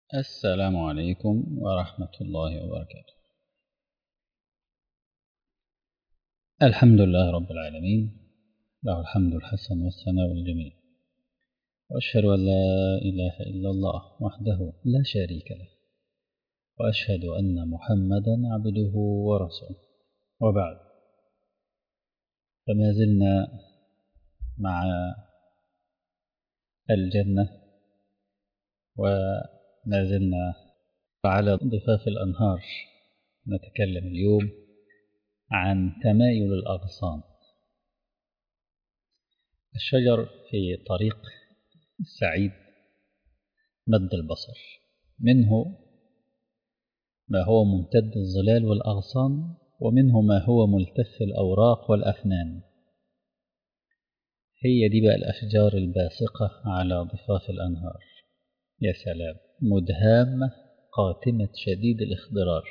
السلام عليكم ورحمة الله وبركاته الحمد لله رب العالمين له الحمد الحسن والثناء الجميل وأشهد أن لا إله إلا الله وحده لا شريك له وأشهد أن محمدا عبده ورسوله وبعد فما زلنا مع الجنة وما زلنا على ضفاف الأنهار نتكلم اليوم عن تمايل الأغصان الشجر في طريق السعيد مد البصر منه ما هو ممتد الظلال والأغصان ومنه ما هو ملتف الأوراق والأفنان هي دي بقى الأشجار الباسقة على ضفاف الأنهار يا سلام مدهامة قاتمة شديد الاخضرار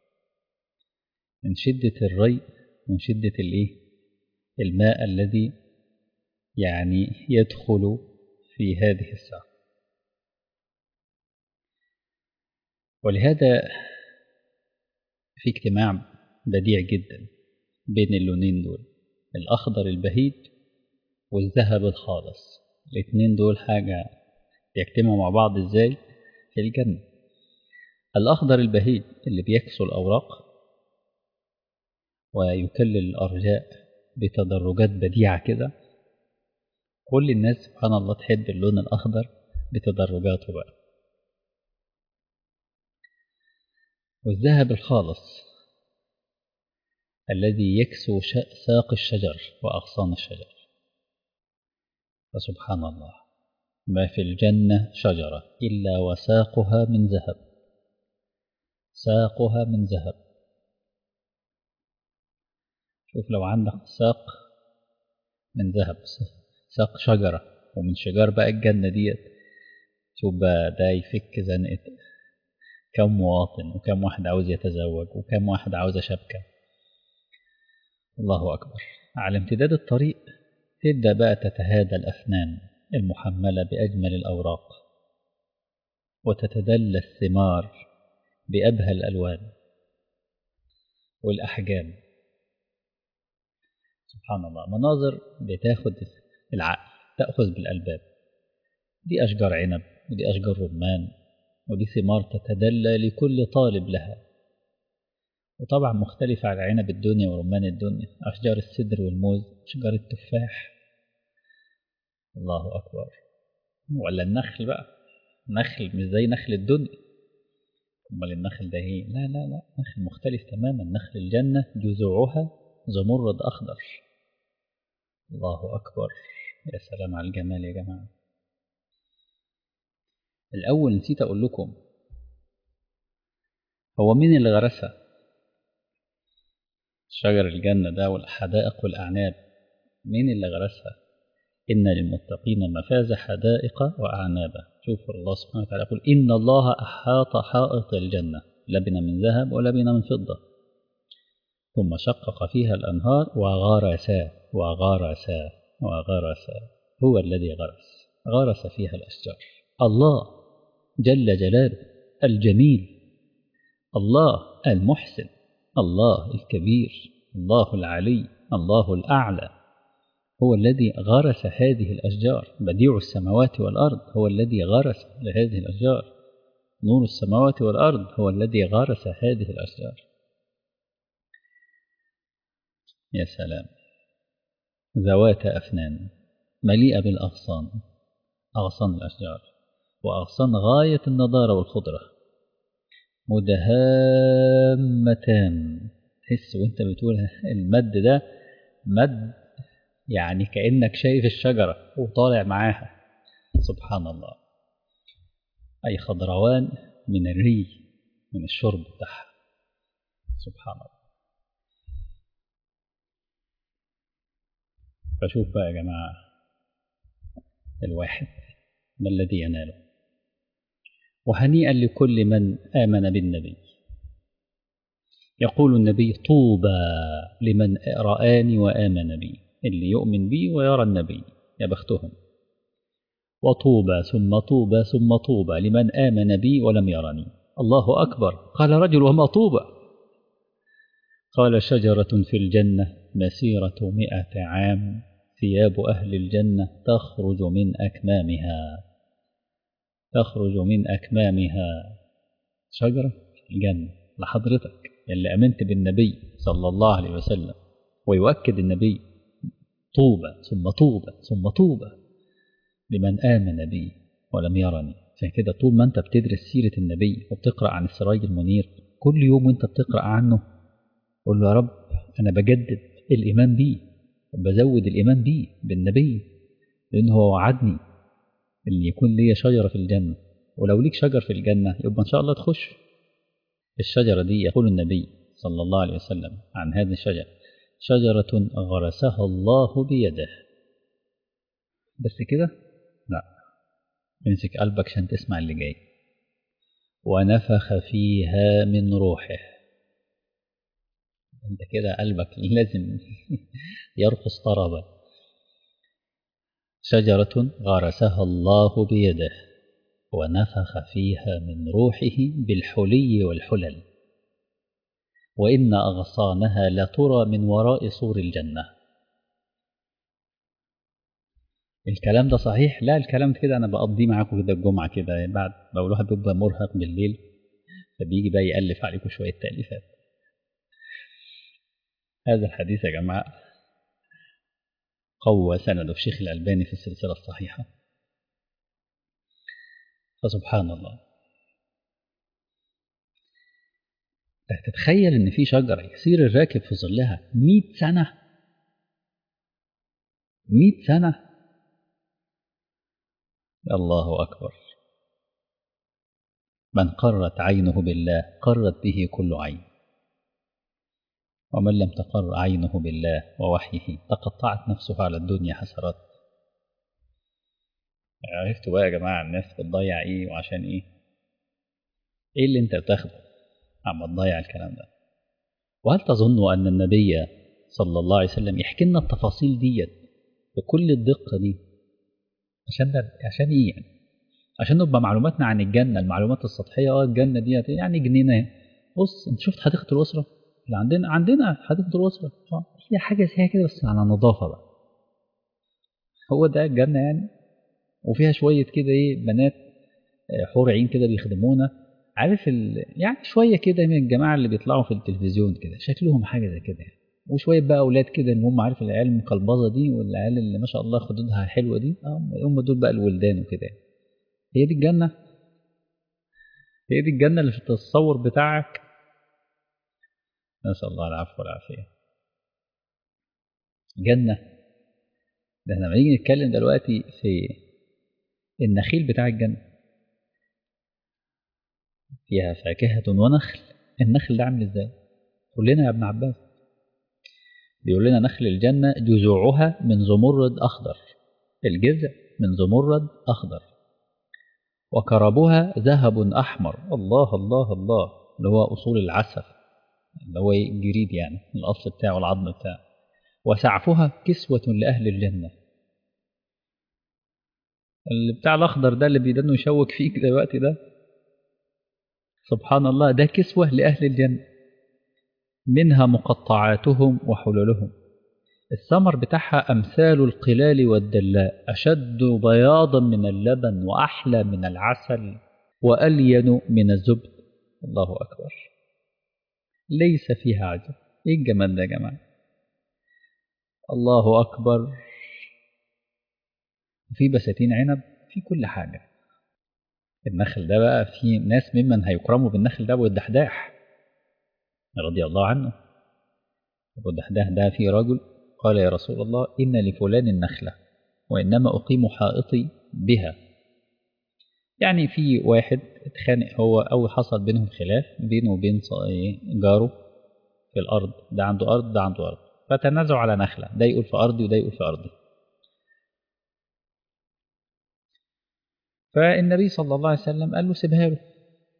من شدة الري من شدة الايه الماء الذي يعني يدخل في هذه الساعة ولهذا في اجتماع بديع جدا بين اللونين دول الأخضر البهيج والذهب الخالص الاثنين دول حاجة يجتمعوا مع بعض ازاي في الجنة الأخضر البهيج اللي بيكسو الأوراق ويكلل الأرجاء بتدرجات بديعة كده كل الناس سبحان الله تحب اللون الأخضر بتدرجاته بقى والذهب الخالص الذي يكسو ساق الشجر وأغصان الشجر فسبحان الله ما في الجنة شجرة إلا وساقها من ذهب ساقها من ذهب شوف لو عندك ساق من ذهب ساق شجرة ومن شجار بقى الجنة ديت شوف بقى ده يفك زنقة كم مواطن وكم واحد عاوز يتزوج وكم واحد عاوز شبكة الله أكبر على امتداد الطريق تبدأ بقى تتهادى الأفنان المحملة بأجمل الأوراق وتتدلى الثمار بأبهى الألوان والأحجام سبحان الله مناظر بتاخد العقل تأخذ بالألباب دي أشجار عنب ودي أشجار رمان ودي ثمار تتدلى لكل طالب لها وطبعا مختلفة على عنب الدنيا ورمان الدنيا أشجار السدر والموز أشجار التفاح الله أكبر ولا النخل بقى نخل مش زي نخل الدنيا امال النخل ده ايه لا لا لا نخل مختلف تماما نخل الجنة جذوعها زمرد أخضر الله أكبر يا سلام على الجمال يا جماعة الأول نسيت أقول لكم هو مين اللي غرسها شجر الجنة ده والحدائق والأعناب مين اللي غرسها إن للمتقين مفاز حدائق وأعنابا شوف الله سبحانه وتعالى يقول إن الله أحاط حائط الجنة لبن من ذهب ولبن من فضة ثم شقق فيها الأنهار وغرسا وغرسا وغرسا هو الذي غرس غرس فيها الأشجار الله جل جلاله الجميل الله المحسن الله الكبير الله العلي الله الأعلى هو الذي غرس هذه الأشجار بديع السماوات والأرض هو الذي غرس لهذه الأشجار نور السماوات والأرض هو الذي غرس هذه الأشجار يا سلام ذوات أفنان مليئة بالأغصان أغصان الأشجار وأغصان غاية النضارة والخضرة مدهامتان تحس وانت بتقول المد ده مد يعني كأنك شايف الشجرة وطالع معاها سبحان الله أي خضروان من الري من الشرب بتاعها سبحان الله فشوف بقى يا جماعة الواحد ما الذي يناله وهنيئا لكل من آمن بالنبي يقول النبي طوبى لمن رآني وآمن بي اللي يؤمن بي ويرى النبي يا بختهم وطوبى ثم طوبى ثم طوبى لمن آمن بي ولم يرني الله أكبر قال رجل وما طوبى قال شجرة في الجنة مسيرة مئة عام ثياب أهل الجنة تخرج من أكمامها تخرج من أكمامها شجرة في الجنة لحضرتك اللي أمنت بالنبي صلى الله عليه وسلم ويؤكد النبي طوبى ثم طوبى ثم طوبى لمن آمن بي ولم يرني عشان كده طول ما أنت بتدرس سيرة النبي وبتقرأ عن السراج المنير كل يوم وأنت بتقرأ عنه قول له يا رب أنا بجدد الإيمان بيه وبزود الإيمان بيه بالنبي لأنه هو وعدني إن يكون ليا شجرة في الجنة ولو ليك شجر في الجنة يبقى إن شاء الله تخش الشجرة دي يقول النبي صلى الله عليه وسلم عن هذه الشجرة شجرة غرسها الله بيده بس كده لا امسك قلبك عشان تسمع اللي جاي ونفخ فيها من روحه انت كده قلبك لازم يرقص طربا شجرة غرسها الله بيده ونفخ فيها من روحه بالحلي والحلل وإن أغصانها لترى من وراء سور الجنة الكلام ده صحيح لا الكلام كده أنا بقضيه معاكم كده الجمعة كده بعد لو الواحد بيبقى مرهق بالليل فبيجي بقى يألف عليكم شوية تأليفات هذا الحديث يا جماعة قوى سند الشيخ الألباني في السلسلة الصحيحة فسبحان الله تتخيل ان في شجره يصير الراكب في ظلها 100 سنه 100 سنه الله اكبر من قرت عينه بالله قرت به كل عين ومن لم تقر عينه بالله ووحيه تقطعت نفسه على الدنيا حسرات عرفتوا بقى يا جماعه الناس بتضيع ايه وعشان ايه ايه اللي انت بتاخده عم تضيع الكلام ده وهل تظن أن النبي صلى الله عليه وسلم يحكي لنا التفاصيل ديت بكل الدقة دي عشان ده عشان إيه يعني؟ عشان نبقى معلوماتنا عن الجنة المعلومات السطحية اه الجنة ديت يعني جنينة بص أنت شفت حديقة الأسرة اللي عندنا عندنا حديقة الأسرة هي حاجة زي كده بس على نظافة بقى هو ده الجنة يعني وفيها شوية كده إيه بنات حور عين كده بيخدمونا عارف ال... يعني شويه كده من الجماعه اللي بيطلعوا في التلفزيون كده شكلهم حاجه زي كده يعني. وشويه بقى اولاد كده اللي هم عارف العيال المقلبظه دي والعيال اللي ما شاء الله خدودها حلوه دي هم دول بقى الولدان وكده هي دي الجنه هي دي الجنه اللي في التصور بتاعك نسال الله العفو والعافيه جنه ده احنا لما نيجي نتكلم دلوقتي في النخيل بتاع الجنه فيها فاكهة ونخل النخل ده عامل ازاي قول لنا يا ابن عباس بيقول لنا نخل الجنة جذوعها من زمرد أخضر الجذع من زمرد أخضر وكربها ذهب أحمر الله الله الله اللي هو أصول العسل اللي هو الجريد يعني الأصل بتاعه العظم بتاعه وسعفها كسوة لأهل الجنة اللي بتاع الأخضر ده اللي بيدنه يشوك فيك دلوقتي ده سبحان الله ده كسوة لأهل الجنة منها مقطعاتهم وحللهم الثمر بتاعها أمثال القلال والدلاء أشد بياضا من اللبن وأحلى من العسل وألين من الزبد الله أكبر ليس فيها عجب إيه الجمال ده يا جماعة الله أكبر في بساتين عنب في كل حاجة النخل ده بقى في ناس ممن هيكرموا بالنخل ده ابو الدحداح رضي الله عنه ابو الدحداح ده في رجل قال يا رسول الله ان لفلان النخله وانما اقيم حائطي بها يعني في واحد اتخانق هو او حصل بينهم خلاف بينه وبين جاره في الارض ده عنده ارض ده عنده ارض فتنازعوا على نخله ده يقول في ارضي وده يقول في ارضي فالنبي صلى الله عليه وسلم قال له سيبها له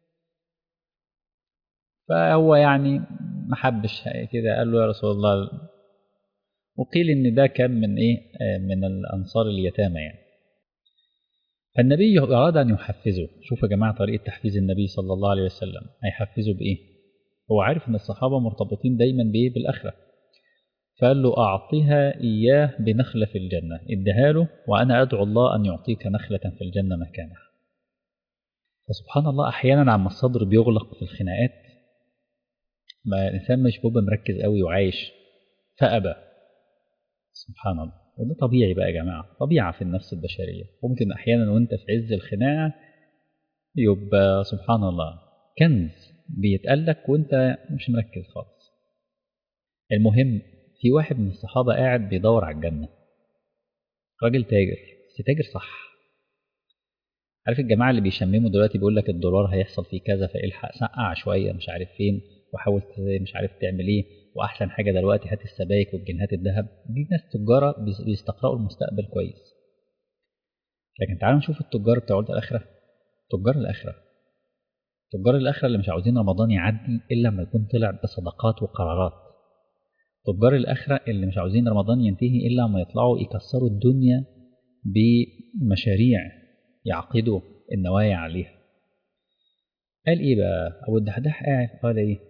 فهو يعني ما حبش كده قال له يا رسول الله وقيل ان ده كان من ايه من الانصار اليتامى يعني فالنبي أراد أن يحفزه شوف يا جماعة طريقة تحفيز النبي صلى الله عليه وسلم هيحفزه بإيه هو عارف أن الصحابة مرتبطين دايما بإيه بالآخرة فقال له أعطيها إياه بنخلة في الجنة ادها له وأنا أدعو الله أن يعطيك نخلة في الجنة مكانها فسبحان الله أحيانا عما الصدر بيغلق في الخناقات ما الإنسان مش بيبقى مركز قوي وعايش فأبى سبحان الله وده طبيعي بقى يا جماعة طبيعة في النفس البشرية ممكن أحيانا وأنت في عز الخناقة يبقى سبحان الله كنز بيتقلك وأنت مش مركز خالص المهم في واحد من الصحابة قاعد بيدور على الجنة راجل تاجر بس تاجر صح عارف الجماعة اللي بيشمموا دلوقتي بيقول لك الدولار هيحصل فيه كذا فالحق سقع شوية مش عارف فين وحاول مش عارف تعمل ايه واحسن حاجة دلوقتي هات السبايك والجنيهات الذهب دي ناس تجارة بيستقرأوا المستقبل كويس لكن تعالوا نشوف التجار بتوع الآخرة تجار الآخرة تجار الآخرة اللي مش عاوزين رمضان يعدي إلا لما يكون طلع بصدقات وقرارات تجار الآخرة اللي مش عاوزين رمضان ينتهي إلا لما يطلعوا يكسروا الدنيا بمشاريع يعقدوا النوايا عليها قال إيه بقى أبو الدحداح قاعد قال إيه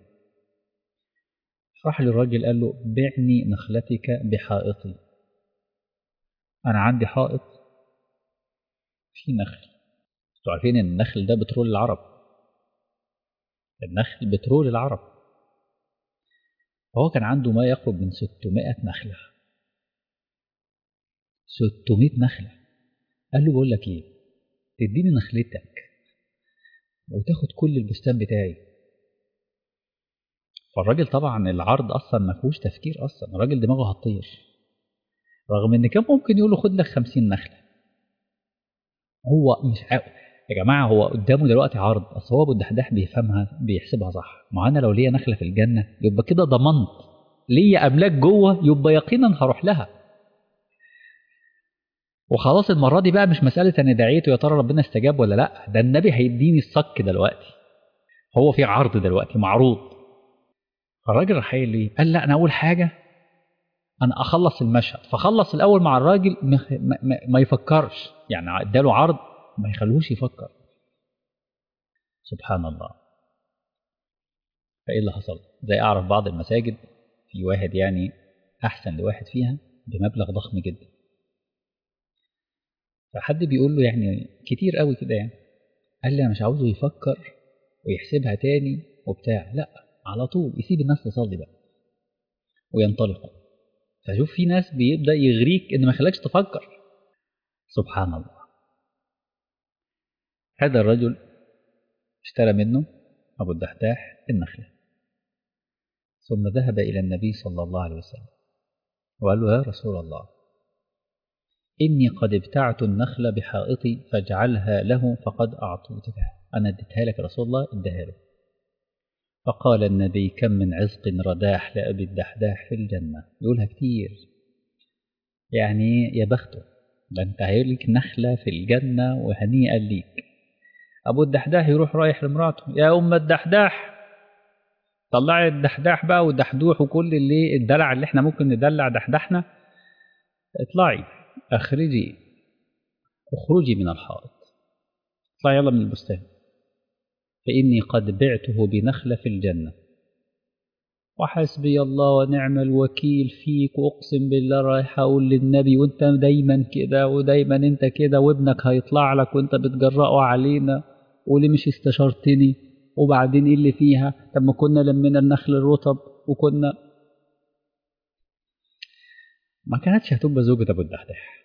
راح للراجل قال له بعني نخلتك بحائطي أنا عندي حائط في نخل انتوا عارفين إن النخل ده بترول العرب النخل بترول العرب فهو كان عنده ما يقرب من 600 نخلة 600 نخلة قال له بقول لك ايه تديني نخلتك وتاخد كل البستان بتاعي فالراجل طبعا العرض اصلا ما فيهوش تفكير اصلا الراجل دماغه هتطير رغم ان كان ممكن يقول له خد لك 50 نخله هو مش عارف يا جماعه هو قدامه دلوقتي عرض اصل هو ابو الدحداح بيفهمها بيحسبها صح ما انا لو ليا نخله في الجنه يبقى كده ضمنت ليا املاك جوه يبقى يقينا هروح لها وخلاص المره دي بقى مش مساله انا دعيت ويا ترى ربنا استجاب ولا لا ده النبي هيديني الصك دلوقتي هو في عرض دلوقتي معروض فالراجل راح قايل لي قال لا انا اول حاجه انا اخلص المشهد فخلص الاول مع الراجل ما, ما, ما يفكرش يعني اداله عرض ما يخلوش يفكر سبحان الله فايه اللي حصل زي اعرف بعض المساجد في واحد يعني احسن لواحد فيها بمبلغ ضخم جدا فحد بيقول له يعني كتير قوي كده يعني قال لي انا مش عاوزه يفكر ويحسبها تاني وبتاع لا على طول يسيب الناس تصلي بقى وينطلقوا فشوف في ناس بيبدا يغريك ان ما يخليكش تفكر سبحان الله هذا الرجل اشترى منه ابو الدحداح النخله ثم ذهب الى النبي صلى الله عليه وسلم وقال له يا رسول الله إني قد ابتعت النخل بحائطي فاجعلها له فقد أعطيتها أنا اديتها لك يا رسول الله اديها له فقال النبي كم من عزق رداح لأبي الدحداح في الجنة يقولها كتير يعني يا بخته ده انت هيقولك نخلة في الجنة وهنيئا ليك أبو الدحداح يروح رايح لمراته يا أم الدحداح طلعي الدحداح بقى والدحدوح وكل اللي الدلع اللي احنا ممكن ندلع دحدحنا اطلعي اخرجي اخرجي من الحائط اطلعي يلا من البستان فإني قد بعته بنخلة في الجنة وحسبي الله ونعم الوكيل فيك وأقسم بالله رايح أقول للنبي وأنت دايما كده ودايما أنت كده وابنك هيطلع لك وأنت بتجرأه علينا وليه مش استشرتني وبعدين إيه اللي فيها طب ما كنا لمينا النخل الرطب وكنا ما كانتش هتبقى زوجة أبو الدحداح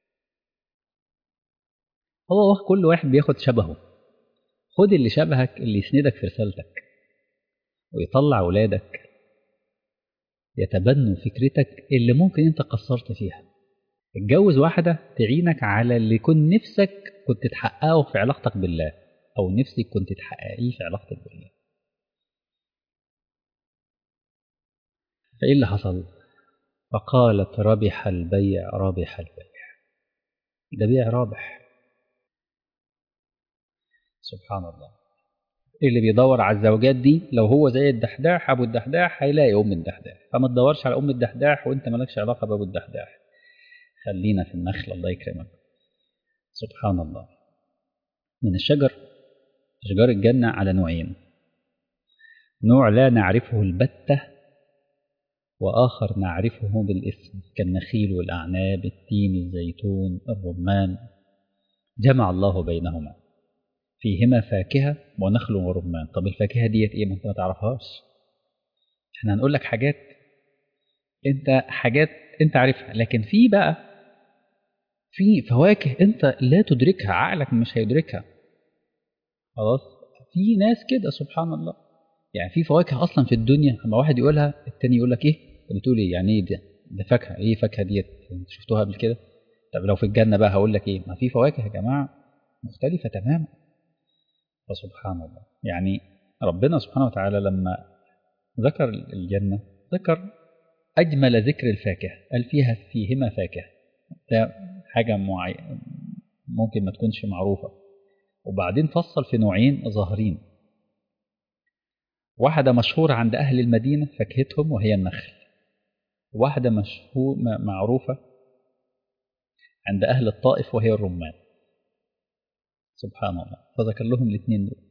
هو كل واحد بياخد شبهه خد اللي شبهك اللي يسندك في رسالتك ويطلع أولادك يتبنوا فكرتك اللي ممكن أنت قصرت فيها اتجوز واحدة تعينك على اللي كن نفسك كنت تحققه في علاقتك بالله أو نفسك كنت تحققيه في علاقتك بالله فإيه اللي حصل؟ فقالت ربح البيع ربح البيع ده بيع رابح سبحان الله اللي بيدور على الزوجات دي لو هو زي الدحداح ابو الدحداح هيلاقي ام الدحداح فما تدورش على ام الدحداح وانت مالكش علاقه بابو الدحداح خلينا في النخل الله يكرمك سبحان الله من الشجر أشجار الجنة على نوعين نوع لا نعرفه البتة وآخر نعرفه بالاسم كالنخيل والأعناب التين الزيتون الرمان جمع الله بينهما فيهما فاكهة ونخل ورمان طب الفاكهة ديت ايه ما انت ما تعرفهاش احنا هنقول لك حاجات انت حاجات انت عارفها لكن في بقى في فواكه انت لا تدركها عقلك مش هيدركها خلاص في ناس كده سبحان الله يعني في فواكه اصلا في الدنيا لما واحد يقولها التاني يقول لك ايه بتقول ايه يعني ايه ده ده فاكهه ايه فاكهه ديت انت شفتوها قبل كده طب لو في الجنه بقى هقول لك ايه ما في فواكه يا جماعه مختلفه تماما فسبحان الله يعني ربنا سبحانه وتعالى لما ذكر الجنه ذكر اجمل ذكر الفاكهه قال فيها فيهما فاكهه ده حاجه معينه ممكن ما تكونش معروفه وبعدين فصل في نوعين ظاهرين واحدة مشهورة عند أهل المدينة فاكهتهم وهي النخل واحدة مشهور معروفة عند أهل الطائف وهي الرمان سبحان الله فذكر لهم الاثنين دول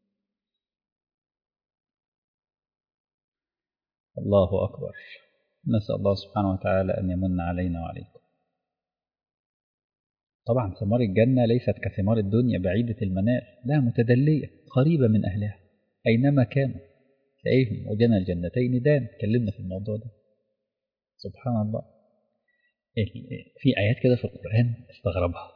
الله أكبر نسأل الله سبحانه وتعالى أن يمن علينا وعليكم طبعا ثمار الجنة ليست كثمار الدنيا بعيدة المنال لا متدلية قريبة من أهلها أينما كانوا تلاقيهم وجنى الجنتين دان اتكلمنا في الموضوع ده سبحان الله في آيات كده في القرآن استغربها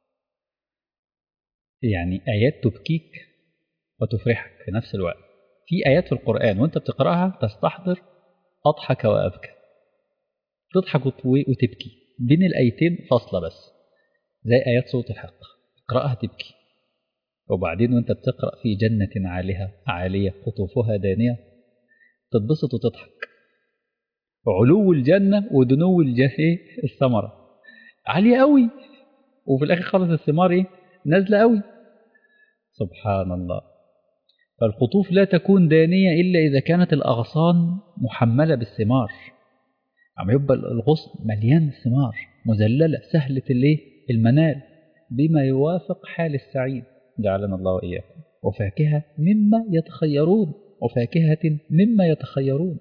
يعني آيات تبكيك وتفرحك في نفس الوقت في آيات في القرآن وانت بتقرأها تستحضر أضحك وأبكى تضحك وتبكي بين الآيتين فاصلة بس زي آيات صوت الحق اقرأها تبكي وبعدين وانت بتقرأ في جنة عالية عالية قطوفها دانية تتبسط وتضحك علو الجنة ودنو الجنة الثمرة عالية قوي وفي الآخر خالص الثمار ايه نازلة قوي سبحان الله فالقطوف لا تكون دانية إلا إذا كانت الأغصان محملة بالثمار عم يبقى الغصن مليان ثمار مذللة سهلة الايه المنال بما يوافق حال السعيد جعلنا الله وإياكم وفاكهة مما يتخيرون وفاكهة مما يتخيرون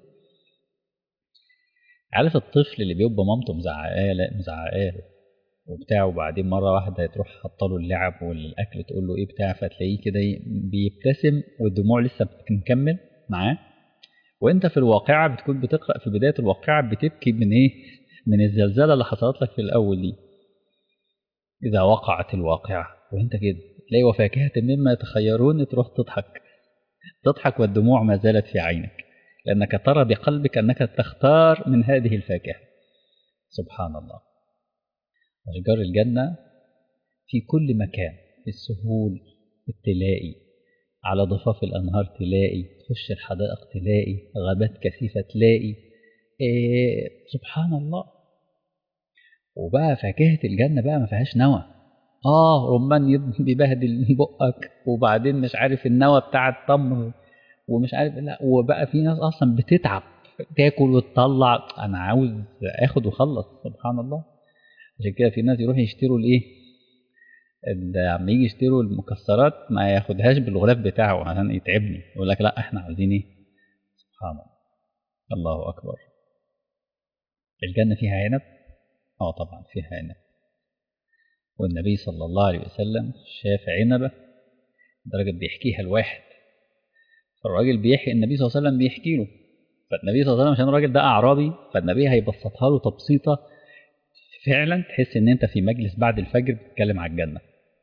عارف الطفل اللي بيبقى مامته مزعقاه لا مزعقاه وبتاع وبعدين مرة واحدة تروح حاطه له اللعب والأكل تقول له إيه بتاع فتلاقيه كده بيبتسم والدموع لسه مكمل معاه وأنت في الواقعة بتكون بتقرأ في بداية الواقعة بتبكي من إيه؟ من الزلزلة اللي حصلت لك في الأول دي إذا وقعت الواقعة وأنت كده تلاقي وفاكهة مما يتخيرون تروح تضحك تضحك والدموع ما زالت في عينك لأنك ترى بقلبك أنك تختار من هذه الفاكهة سبحان الله أشجار الجنة في كل مكان في السهول تلاقي على ضفاف الأنهار تلاقي تخش الحدائق تلاقي غابات كثيفة تلاقي إيه سبحان الله وبقى فاكهة الجنة بقى ما فيهاش نوى اه رمان بيبهدل بقك وبعدين مش عارف النوى بتاع التمر ومش عارف لا وبقى في ناس اصلا بتتعب تاكل وتطلع انا عاوز اخد واخلص سبحان الله عشان كده في ناس يروحوا يشتروا الايه لما يجي يشتروا المكسرات ما ياخدهاش بالغلاف بتاعه عشان يتعبني يقول لك لا احنا عاوزين ايه سبحان الله الله اكبر الجنه فيها عنب اه طبعا فيها عنب والنبي صلى الله عليه وسلم شاف عنبه لدرجه بيحكيها الواحد فالراجل بيحكي النبي صلى الله عليه وسلم بيحكي له فالنبي صلى الله عليه وسلم عشان الراجل ده اعرابي فالنبي هيبسطها له تبسيطه فعلا تحس ان انت في مجلس بعد الفجر بتتكلم على الجنه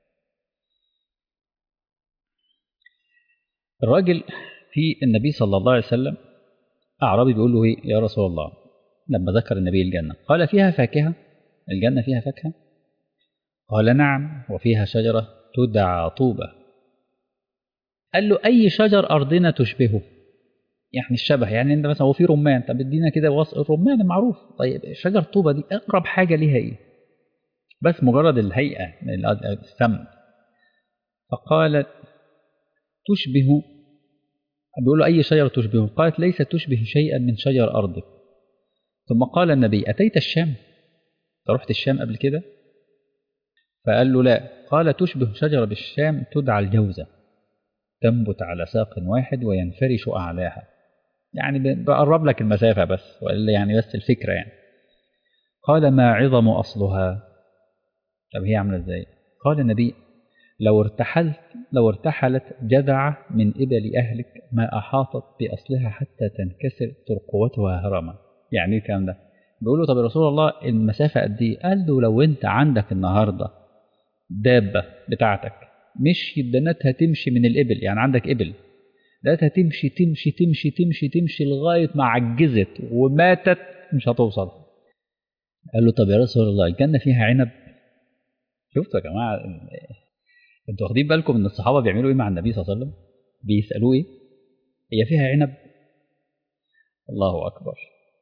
الراجل في النبي صلى الله عليه وسلم اعرابي بيقول له ايه يا رسول الله لما ذكر النبي الجنه قال فيها فاكهه الجنه فيها فاكهه قال نعم وفيها شجره تدعى طوبه قال له اي شجر ارضنا تشبهه يعني الشبه يعني انت مثلا هو في رمان طب ادينا كده وصف الرمان معروف طيب شجر طوبه دي اقرب حاجه ليها ايه بس مجرد الهيئه السمن فقالت تشبه بيقول له اي شجره تشبهه قالت ليست تشبه شيئا من شجر ارضك ثم قال النبي اتيت الشام رحت الشام قبل كده فقال له لا قال تشبه شجرة بالشام تدعى الجوزة تنبت على ساق واحد وينفرش أعلاها يعني بقرب لك المسافة بس ولا يعني بس الفكرة يعني قال ما عظم أصلها طب هي عاملة ازاي قال النبي لو ارتحلت لو ارتحلت جذعة من إبل أهلك ما أحاطت بأصلها حتى تنكسر ترقوتها هرما يعني ايه الكلام ده بيقول له طب يا رسول الله المسافة قد ايه قال له لو انت عندك النهاردة دابة بتاعتك مش دناتها تمشي من الإبل يعني عندك إبل لقيتها تمشي تمشي تمشي تمشي تمشي لغاية ما عجزت وماتت مش هتوصل قال له طب يا رسول الله الجنة فيها عنب شفتوا يا جماعة انتوا واخدين بالكم ان الصحابة بيعملوا ايه مع النبي صلى الله عليه وسلم بيسألوه ايه هي فيها عنب الله أكبر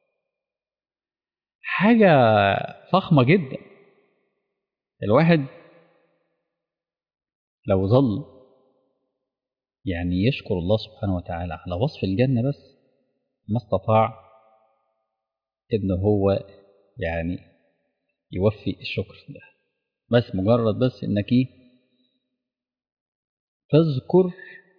حاجة فخمة جدا الواحد لو ظل يعني يشكر الله سبحانه وتعالى على وصف الجنة بس ما استطاع إن هو يعني يوفي الشكر ده بس مجرد بس إنك تذكر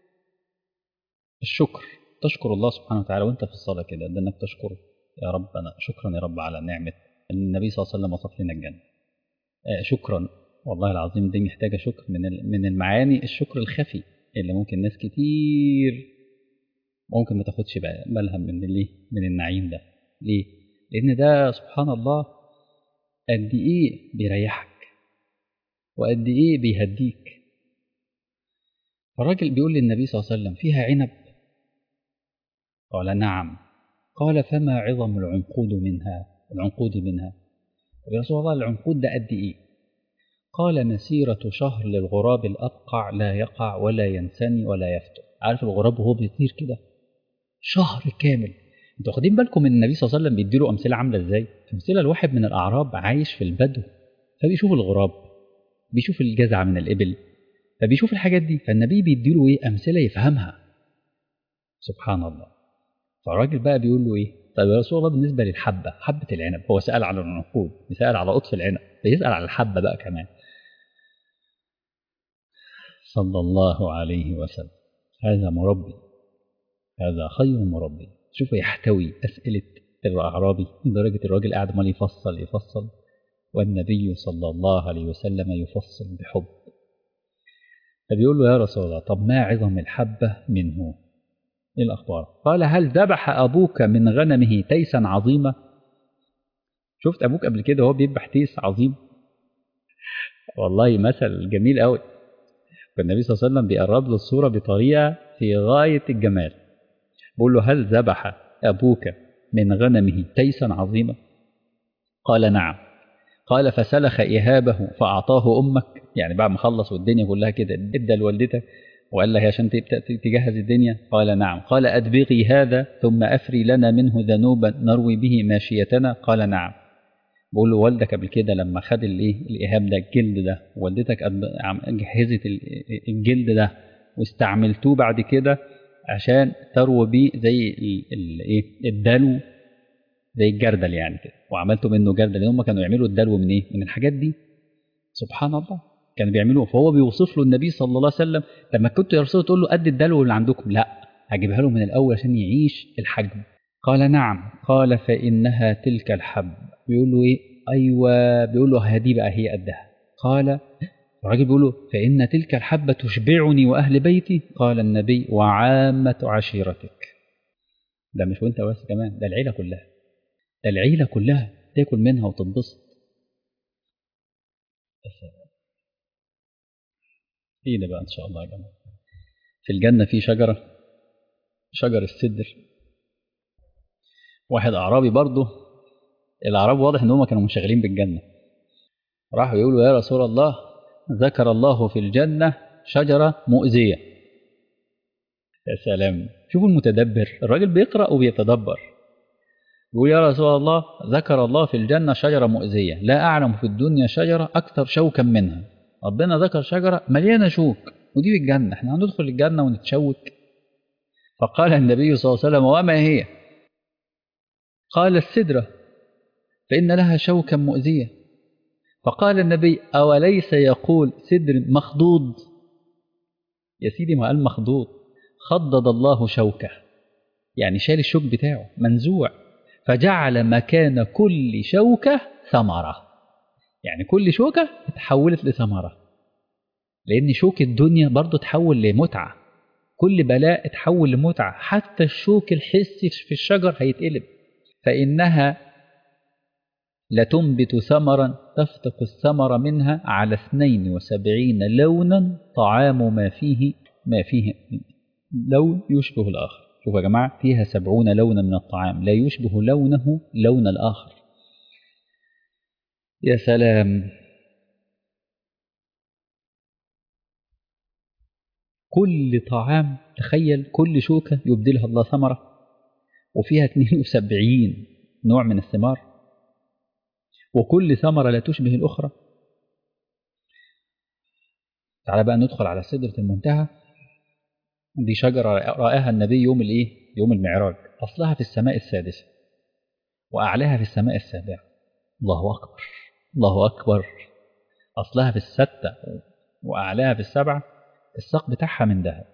الشكر تشكر الله سبحانه وتعالى وانت في الصلاة كده ده انك تشكره يا رب أنا شكرا يا رب على نعمة أن النبي صلى الله عليه وسلم وصف لنا الجنة آه شكرا والله العظيم دي محتاجة شكر من من المعاني الشكر الخفي اللي ممكن ناس كتير ممكن ما تاخدش بالها من ليه من النعيم ده ليه لأن ده سبحان الله قد إيه بيريحك وقد إيه بيهديك الراجل بيقول للنبي صلى الله عليه وسلم فيها عنب قال نعم قال فما عظم العنقود منها العنقود منها يا رسول الله العنقود ده قد ايه قال مسيرة شهر للغراب الأبقع لا يقع ولا ينسني ولا يفتر عارف الغراب وهو بيطير كده شهر كامل انتوا واخدين بالكم ان النبي صلى الله عليه وسلم بيديله امثله عامله ازاي امثله الواحد من الاعراب عايش في البدو فبيشوف الغراب بيشوف الجزعه من الابل فبيشوف الحاجات دي فالنبي بيديله ايه امثله يفهمها سبحان الله فالراجل بقى بيقول له ايه طيب يا رسول الله بالنسبه للحبه حبه العنب هو سال على العنقود بيسال على قطف العنب بيسال على الحبه بقى كمان صلى الله عليه وسلم هذا مربي هذا خير مربي شوف يحتوي اسئله الاعرابي لدرجه الراجل قاعد مال يفصل يفصل والنبي صلى الله عليه وسلم يفصل بحب فبيقول له يا رسول الله طب ما عظم الحبة منه إيه الأخبار قال هل ذبح أبوك من غنمه تيسا عظيمة شفت أبوك قبل كده وهو بيذبح تيس عظيم والله مثل جميل قوي فالنبي صلى الله عليه وسلم بيقرب له الصورة بطريقة في غاية الجمال بيقول له هل ذبح أبوك من غنمه تيسا عظيمة قال نعم قال فسلخ إهابه فأعطاه أمك يعني بعد ما خلص والدنيا كلها كده ادى لوالدتك وقال لها عشان تبدأ تجهز الدنيا قال نعم قال أدبغي هذا ثم أفري لنا منه ذنوبا نروي به ماشيتنا قال نعم بقول له والدك قبل كده لما خد الايه الإهاب ده الجلد ده والدتك جهزت الجلد ده واستعملتوه بعد كده عشان تروي بيه زي الايه الدلو زي الجردل يعني كده وعملتوا منه جردل لان هم كانوا يعملوا الدلو من ايه؟ من الحاجات دي سبحان الله كانوا بيعملوه فهو بيوصف له النبي صلى الله عليه وسلم لما كنت يا رسول تقول له قد الدلو اللي عندكم لا هجيبها له من الاول عشان يعيش الحجم قال نعم قال فانها تلك الحب بيقول له ايه ايوه بيقول له هذه بقى هي قدها قال الراجل بيقول له فان تلك الحبه تشبعني واهل بيتي قال النبي وعامه عشيرتك ده مش وانت بس كمان ده العيله كلها ده العيلة كلها تاكل منها وتنبسط ايه ده بقى ان شاء الله يا جماعة في الجنة في شجرة شجر السدر واحد أعرابي برضه الأعراب واضح إن هم كانوا منشغلين بالجنة راحوا يقولوا يا رسول الله ذكر الله في الجنة شجرة مؤذية يا سلام شوفوا المتدبر الراجل بيقرأ وبيتدبر يقول يا رسول الله ذكر الله في الجنة شجرة مؤذية لا أعلم في الدنيا شجرة أكثر شوكا منها ربنا ذكر شجرة مليانة شوك ودي في الجنة احنا هندخل الجنة ونتشوك فقال النبي صلى الله عليه وسلم وما هي قال السدرة فإن لها شوكا مؤذية فقال النبي أوليس يقول سدر مخضوض يا سيدي ما قال مخضوض خضض الله شوكه يعني شال الشوك بتاعه منزوع فجعل مكان كل شوكة ثمرة يعني كل شوكة اتحولت لثمرة لأن شوك الدنيا برضو تحول لمتعة كل بلاء اتحول لمتعة حتى الشوك الحسي في الشجر هيتقلب فإنها لتنبت ثمرا تفتق الثمر منها على 72 لونا طعام ما فيه ما فيه لون يشبه الآخر شوفوا يا جماعة فيها سبعون لونا من الطعام لا يشبه لونه لون الآخر يا سلام كل طعام تخيل كل شوكة يبدلها الله ثمرة وفيها 72 نوع من الثمار وكل ثمرة لا تشبه الأخرى تعالى بقى ندخل على سدرة المنتهى دي شجرة رآها النبي يوم الإيه؟ يوم المعراج أصلها في السماء السادسة وأعلاها في السماء السابعة الله أكبر الله أكبر أصلها في الستة وأعلاها في السبعة الساق بتاعها من ذهب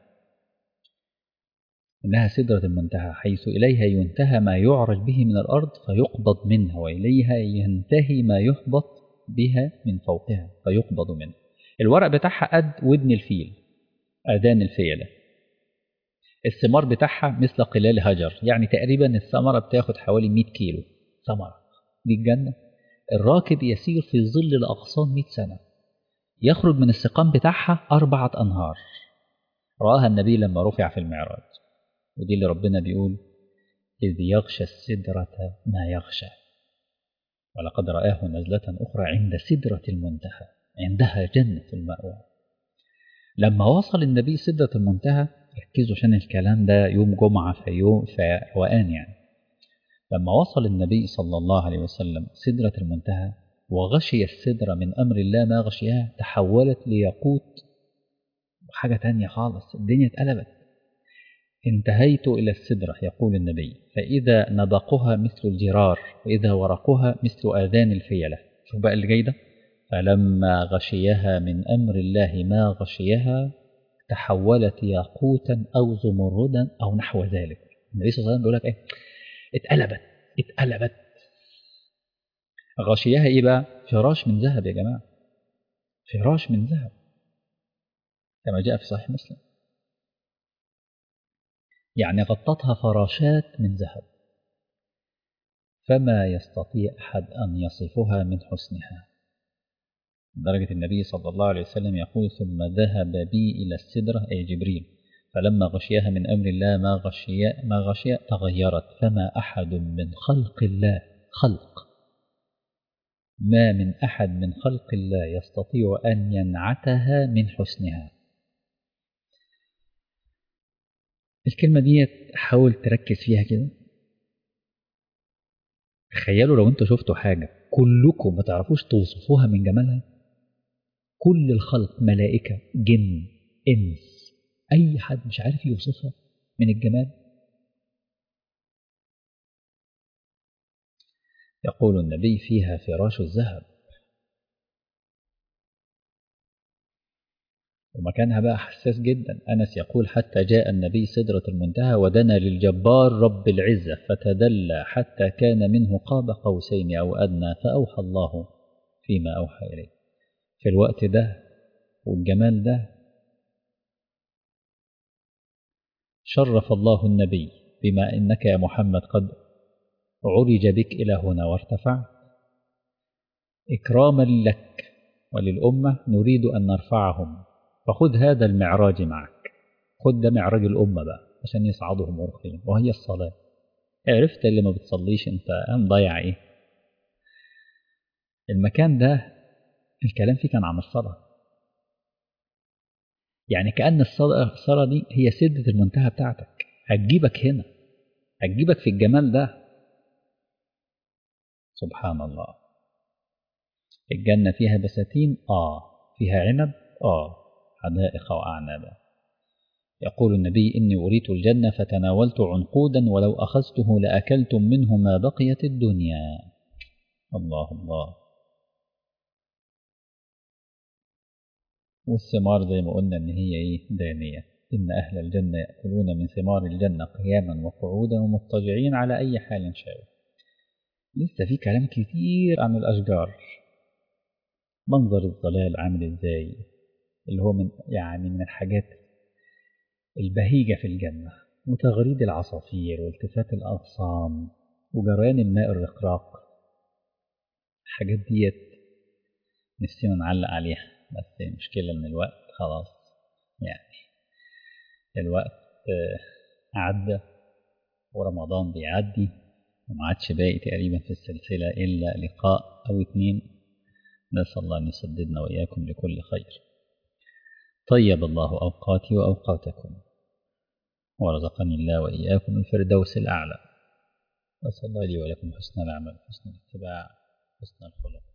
إنها سدرة المنتهى حيث إليها ينتهى ما يعرج به من الأرض فيقبض منها وإليها ينتهي ما يحبط بها من فوقها فيقبض منها الورق بتاعها قد ودن الفيل آذان الفيلة الثمار بتاعها مثل قلال هجر يعني تقريبا الثمرة بتاخد حوالي 100 كيلو ثمرة دي الجنة الراكب يسير في ظل الأغصان 100 سنة يخرج من السقام بتاعها أربعة أنهار رآها النبي لما رفع في المعراج ودي اللي ربنا بيقول إذ يغشى السدرة ما يغشى ولقد رآه نزلة أخرى عند سدرة المنتهى عندها جنة المأوى لما وصل النبي سدرة المنتهى ركزوا عشان الكلام ده يوم جمعة في يوم في روقان يعني لما وصل النبي صلى الله عليه وسلم سدرة المنتهى وغشي السدرة من أمر الله ما غشيها تحولت لياقوت وحاجة تانية خالص الدنيا اتقلبت انتهيت إلى السدرة يقول النبي فإذا نبقها مثل الجرار وإذا ورقها مثل آذان الفيلة شوف بقى اللي جاي ده فلما غشيها من أمر الله ما غشيها تحولت ياقوتا أو زمردا أو نحو ذلك النبي صلى الله عليه وسلم بيقول لك إيه اتقلبت اتقلبت غشيها إيه بقى فراش من ذهب يا جماعة فراش من ذهب كما جاء في صحيح مسلم يعني غطتها فراشات من ذهب فما يستطيع أحد أن يصفها من حسنها درجة النبي صلى الله عليه وسلم يقول ثم ذهب بي إلى السدرة أي جبريل فلما غشيها من أمر الله ما غشي ما غشي تغيرت فما أحد من خلق الله خلق ما من أحد من خلق الله يستطيع أن ينعتها من حسنها الكلمة دي حاول تركز فيها كده تخيلوا لو انتوا شفتوا حاجة كلكم ما تعرفوش توصفوها من جمالها كل الخلق ملائكة جن إنس أي حد مش عارف يوصفها من الجمال يقول النبي فيها فراش الذهب ومكانها بقى حساس جدا أنس يقول حتى جاء النبي سدرة المنتهى ودنا للجبار رب العزة فتدلى حتى كان منه قاب قوسين أو أدنى فأوحى الله فيما أوحى إليه في الوقت ده والجمال ده شرف الله النبي بما إنك يا محمد قد عرج بك إلى هنا وارتفعت إكراما لك وللأمة نريد أن نرفعهم فخذ هذا المعراج معك خذ ده معراج الأمة بقى عشان يصعدهم ورقيا وهي الصلاة عرفت اللي ما بتصليش انت قام ضيع ايه المكان ده الكلام فيه كان عن الصلاة يعني كأن الصلاة دي هي سدة المنتهى بتاعتك هتجيبك هنا هتجيبك في الجمال ده سبحان الله الجنة فيها بساتين آه فيها عنب آه حدائق وأعنابا يقول النبي إني أريت الجنة فتناولت عنقودا ولو أخذته لأكلتم منه ما بقيت الدنيا الله الله والثمار زي ما قلنا إن هي إيه دانية إن أهل الجنة يأكلون من ثمار الجنة قياما وقعودا ومضطجعين على أي حال شاءوا لسه في كلام كتير عن الأشجار منظر الظلال عامل إزاي اللي هو من يعني من الحاجات البهيجة في الجنة وتغريد العصافير والتفات الأغصان وجريان الماء الرقراق الحاجات ديت نفسنا نعلق عليها بس المشكلة إن الوقت خلاص يعني الوقت عدى ورمضان بيعدي وما عادش باقي تقريبا في السلسلة إلا لقاء أو اتنين نسأل الله أن يسددنا وإياكم لكل خير طيب الله أوقاتي وأوقاتكم ورزقني الله وإياكم الفردوس الأعلى أسأل الله لي ولكم حسن العمل حسن الاتباع حسن الخلق